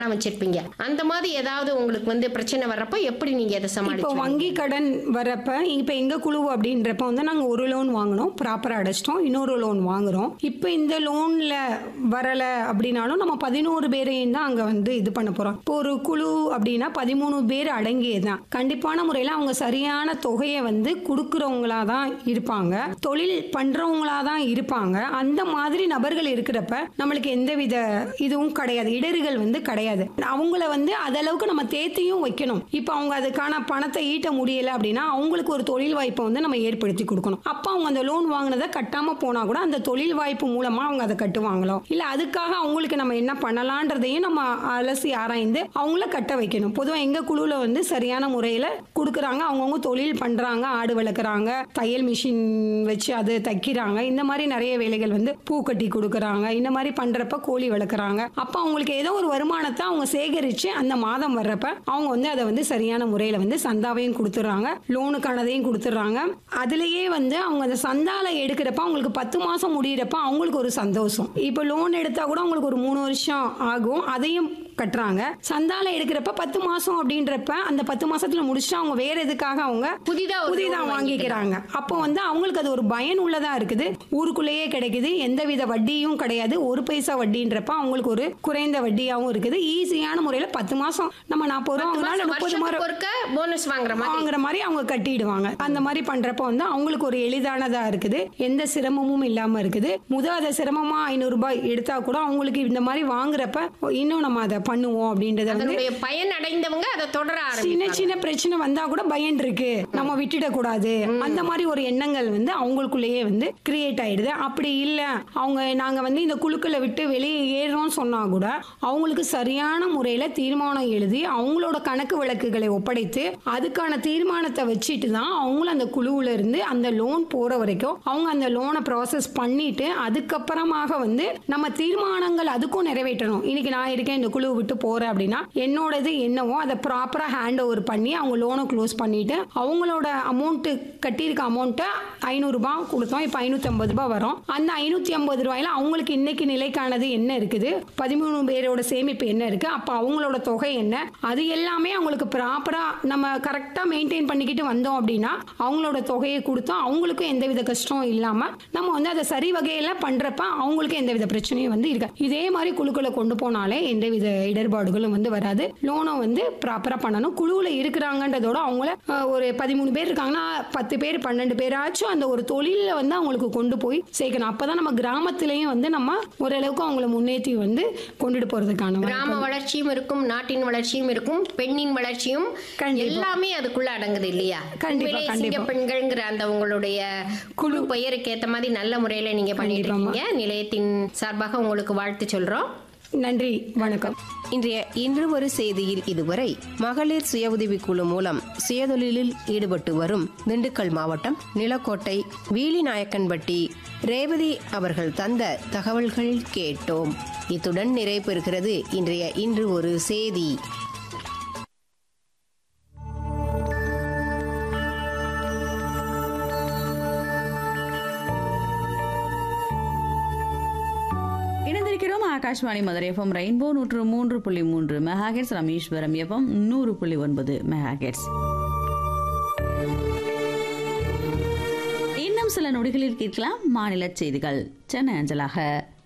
வச்சிருப்பீங்க அந்த மாதிரி ஏதாவது உங்களுக்கு வந்து பிரச்சனை வர்றப்ப எப்படி நீங்க அதை இப்போ சமாளிச்சு வங்கி கடன் வரப்ப இப்போ எங்க குழு அப்படின்றப்ப வந்து நாங்க ஒரு லோன் வாங்கினோம் ப்ராப்பரா அடைச்சிட்டோம் இன்னொரு லோன் வாங்குறோம் இப்போ இந்த லோன்ல வரல அப்படின்னாலும் நம்ம பதினோரு பேரையும் தான் அங்க வந்து இது பண்ண போறோம் இப்போ ஒரு குழு அப்படின்னா பதிமூணு பேர் அடங்கியதுதான் கண்டிப்பான முறையில் அவங்க சரியான தொகையை வந்து கொடுக்குறவங்களா தான் இருப்பாங்க தொழில் பண்றவங்களா தான் இருப்பாங்க அந்த மாதிரி நபர்கள் இருக்கிறப்ப நம்மளுக்கு எந்தவித இதுவும் கிடையாது இடர்கள் வந்து கிடையாது அவங்கள வந்து அதளவுக்கு நம்ம தேத்தியும் வைக்கணும் இப்போ அவங்க அதுக்கான பணத்தை ஈட்ட முடியல அப்படின்னா அவங்களுக்கு ஒரு தொழில் வாய்ப்பை வந்து நம்ம ஏற்படுத்தி கொடுக்கணும் அப்போ அவங்க அந்த லோன் வாங்கினதை கட்டாம போனா கூட அந்த தொழில் வாய்ப்பு மூலமா அவங்க அதை கட்டுவாங்களோ இல்ல அதுக்காக அவங்களுக்கு நம்ம என்ன பண்ணலான்றதையும் நம்ம அலசி ஆராய்ந்து அவங்கள கட்ட வைக்கணும் பொதுவாக எங்க குழுவில் வந்து சரியான முறையில் கொடுக்குறாங்க அவங்கவுங்க தொழில் பண்றாங்க ஆடு வளர்க்குறாங்க தையல் மிஷின் வச்சு அது தைக்கிறாங்க இந்த மாதிரி நிறைய வேலைகள் வந்து பூ கட்டி கொடுக்குறாங்க இந்த மாதிரி பண்றப்ப கோழி வளர்க்குறாங்க அப்போ அவங்களுக்கு ஏதோ ஒரு வருமானத்தை அவங்க சேகரிச்சு அந்த மாதம் வர்றப்ப அவங்க வந்து அதை வந்து சரியான முறையில் வந்து சந்தாவையும் கொடுத்துட்றாங்க லோனுக்கானதையும் கொடுத்துட்றாங்க அதுலயே வந்து அவங்க அந்த சந்தால எடுக்கிறப்ப அவங்களுக்கு பத்து மாசம் முடியிறப்ப அவங்களுக்கு ஒரு சந்தோஷம் இப்போ லோன் எடுத்தா கூட அவங்களுக்கு ஒரு மூணு வருஷம் ஆகும் அதையும் கட்டுறாங்க சந்தால எடுக்கிறப்ப பத்து மாசம் அப்படின்றப்ப அந்த பத்து மாசத்துல முடிச்சுட்டு அவங்க வேற எதுக்காக அவங்க புதிதா ஒரு புதிதா loan வாங்கிக்கிறாங்க அப்போ வந்து அவங்களுக்கு அது ஒரு பயன் உள்ளதா இருக்குது ஊருக்குள்ளேயே கிடைக்குது எந்தவித வட்டியும் கிடையாது ஒரு பைசா வட்டின்றப்ப அவங்களுக்கு ஒரு குறைந்த வட்டியாகவும் இருக்குது ஈஸியான முறையில பத்து மாசம் நம்ம நாற்பது ரூபா பத்து வாங்கினாலும் மாசம் முப்பது வருஷத்துக்கு மாதம் ஒருக்க போனஸ் வாங்குற மாதிரி வாங்குற மாதிரி அவங்க கட்டிடுவாங்க அந்த மாதிரி பண்றப்ப வந்து அவங்களுக்கு ஒரு எளிதானதா இருக்குது எந்த சிரமமும் இல்லாம இருக்குது முத அதை சிரமமா ஐநூறு ரூபாய் எடுத்தா கூட அவங்களுக்கு இந்த மாதிரி வாங்குறப்ப இன்னும் நம்ம அதை பண்ணுவோம் அப்படின்றத வந்து அதனுடைய பயன் அடைந்தவங்க அதை தொடர சின்ன ஆரம்பிப்பாங்க சின்ன பிரச்சனை வந்தா கூட பயன் இருக்கு நம்ம விட்டுடக்கூடாது அந்த மாதிரி ஒரு எண்ணங்கள் வந்து அவங்களுக்குள்ளேயே வந்து கிரியேட் ஆயிடுது அப்படி இல்ல அவங்க நாங்க வந்து இந்த குழுக்களை விட்டு வெளியே ஏறுறோம்னு சொன்னா கூட அவங்களுக்கு சரியான முறையில தீர்மானம் எழுதி அவங்களோட கணக்கு வழக்குகளை ஒப்படைத்து அதுக்கான தீர்மானத்தை வச்சுட்டு தான் அவங்களும் அந்த குழுவுல இருந்து அந்த லோன் போற வரைக்கும் அவங்க அந்த லோனை ப்ராசஸ் பண்ணிட்டு அதுக்கப்புறமாக வந்து நம்ம தீர்மானங்கள் அதுக்கும் நிறைவேற்றணும் இன்னைக்கு நான் இருக்கேன் இந்த குழுவை விட்டு போறேன் அப்படின்னா என்னோடது என்னவோ அதை ப்ராப்பரா ஹேண்ட் ஓவர் பண்ணி அவங்க லோனை க்ளோஸ் பண்ணிட்டு அவங்களோட அமௌண்ட் கட்டியிருக்க அமௌண்ட்டை ஐநூறுரூபா கொடுத்தோம் இப்போ ஐநூற்றி ஐம்பது ரூபாய் வரும் அந்த ஐநூற்றி ஐம்பது ரூபாயில அவங்களுக்கு இன்னைக்கு நிலைக்கானது என்ன இருக்குது பதிமூணு பேரோட சேமிப்பு என்ன இருக்கு அப்போ அவங்களோட தொகை என்ன அது எல்லாமே அவங்களுக்கு ப்ராப்பரா நம்ம கரெக்டாக மெயின்டைன் பண்ணிக்கிட்டு வந்தோம் அப்படின்னா அவங்களோட தொகையை கொடுத்தோம் அவங்களுக்கும் எந்தவித கஷ்டம் இல்லாம நம்ம வந்து அதை சரி வகையில பண்றப்ப அவங்களுக்கு எந்தவித பிரச்சனையும் வந்து இருக்காது இதே மாதிரி குழுக்களை கொண்டு போனாலே எந்தவித இடர்பாடுகளும் வந்து வராது லோனும் வந்து ப்ராப்பரா பண்ணணும் குழுவுல இருக்கிறாங்கன்றதோட அவங்கள அஹ், ஒரு பதிமூணு பேர் இருக்காங்கன்னா பத்து பேர் பன்னெண்டு பேராச்சும் அந்த ஒரு தொழில வந்து அவங்களுக்கு கொண்டு போய் சேர்க்கணும் அப்பதான் நம்ம கிராமத்திலையும் வந்து நம்ம ஓரளவுக்கு அவங்கள முன்னேற்றி வந்து கொண்டுட்டு போறதுக்கான வாய்ப்பு கிராம வளர்ச்சியும் இருக்கும் நாட்டின் வளர்ச்சியும் இருக்கும் பெண்ணின் வளர்ச்சியும் கண்டிப்பா. எல்லாமே அதுக்குள்ள அடங்குது இல்லையா கண்டிப்பா, உண்மையிலே கண்டிப்பா. சிங்க பெண்கள்ங்கிற அந்த உங்களுடைய குழு பெயருக்கு ஏத்த மாதிரி நல்ல முறையில நீங்க பண்ணிட்டு கண்டிப்பாம்மா. இருக்கீங்க நிலையத்தின் சார்பாக உங்களுக்கு வாழ்த்து சொல்றோம் நன்றி வணக்கம் இன்றைய இன்று ஒரு செய்தியில் இதுவரை மகளிர் சுய உதவிக் குழு மூலம் சுயதொழிலில் ஈடுபட்டு வரும் திண்டுக்கல் மாவட்டம் நிலக்கோட்டை வீலிநாயக்கன்பட்டி ரேவதி அவர்கள் தந்த தகவல்கள் கேட்டோம் இத்துடன் நிறைவு பெறுகிறது இன்றைய இன்று ஒரு செய்தி இணைந்திருக்கிறோம் ஆகாஷ்வாணி மதுரை எஃப்எம் ரெயின்போ நூற்று மூன்று புள்ளி மூன்று மெகாகெட்ஸ் ரமேஸ்வரம் எஃப்எம் நூறு புள்ளி ஒன்பது மெகாகெட்ஸ் இன்னும் சில நொடிகளில் கேட்கலாம் மாநில செய்திகள் சென்னை அஞ்சலாக